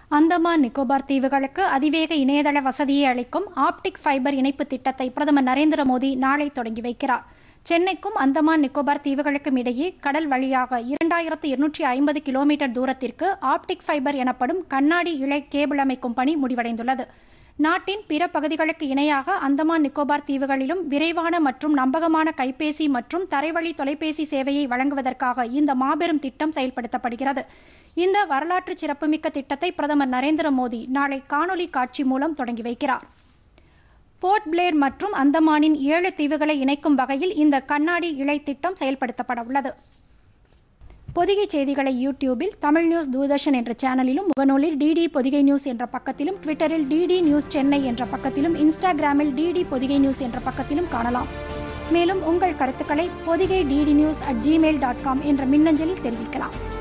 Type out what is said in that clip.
அந்தமான் நிக்கோபார் தீவுகளுக்கு அதிவேக இணையதள வசதியை அளிக்கும் ஆப்டிக் ஃபைபர் இணைப்பு திட்டத்தை பிரதமர் நரேந்திர மோடி நாளை தொடங்கி வைக்கிறார் சென்னைக்கும் அந்தமான் நிக்கோபார் தீவுகளுக்கும் இடையே கடல் வழியாக இரண்டாயிரத்து இருநூற்றி ஐம்பது கிலோமீட்டர் தூரத்திற்கு ஆப்டிக் ஃபைபர் எனப்படும் கண்ணாடி இழை கேபிள் அமைக்கும் பணி முடிவடைந்துள்ளது நாட்டின் பிற பகுதிகளுக்கு இணையாக அந்தமான் நிக்கோபார் தீவுகளிலும் விரைவான மற்றும் நம்பகமான கைபேசி மற்றும் தரைவழி தொலைபேசி சேவையை வழங்குவதற்காக இந்த மாபெரும் திட்டம் செயல்படுத்தப்படுகிறது இந்த வரலாற்று சிறப்புமிக்க திட்டத்தை பிரதமர் நரேந்திர மோடி நாளை காணொலி காட்சி மூலம் தொடங்கி வைக்கிறார் போர்ட் பிளேர் மற்றும் அந்தமானின் ஏழு தீவுகளை இணைக்கும் வகையில் இந்த கண்ணாடி இழை திட்டம் செயல்படுத்தப்பட உள்ளது பொதிகை செய்திகளை யூடியூபில் தமிழ் நியூஸ் தூர்தர்ஷன் என்ற சேனலிலும் முகநூலில் டிடி பொதிகை நியூஸ் என்ற பக்கத்திலும் ட்விட்டரில் டிடி நியூஸ் சென்னை என்ற பக்கத்திலும் இன்ஸ்டாகிராமில் டிடி பொதிகை நியூஸ் என்ற பக்கத்திலும் காணலாம் மேலும் உங்கள் கருத்துக்களை Podhigai DD news at Gmail dot com என்ற மின்னஞ்சலில் தெரிவிக்கலாம்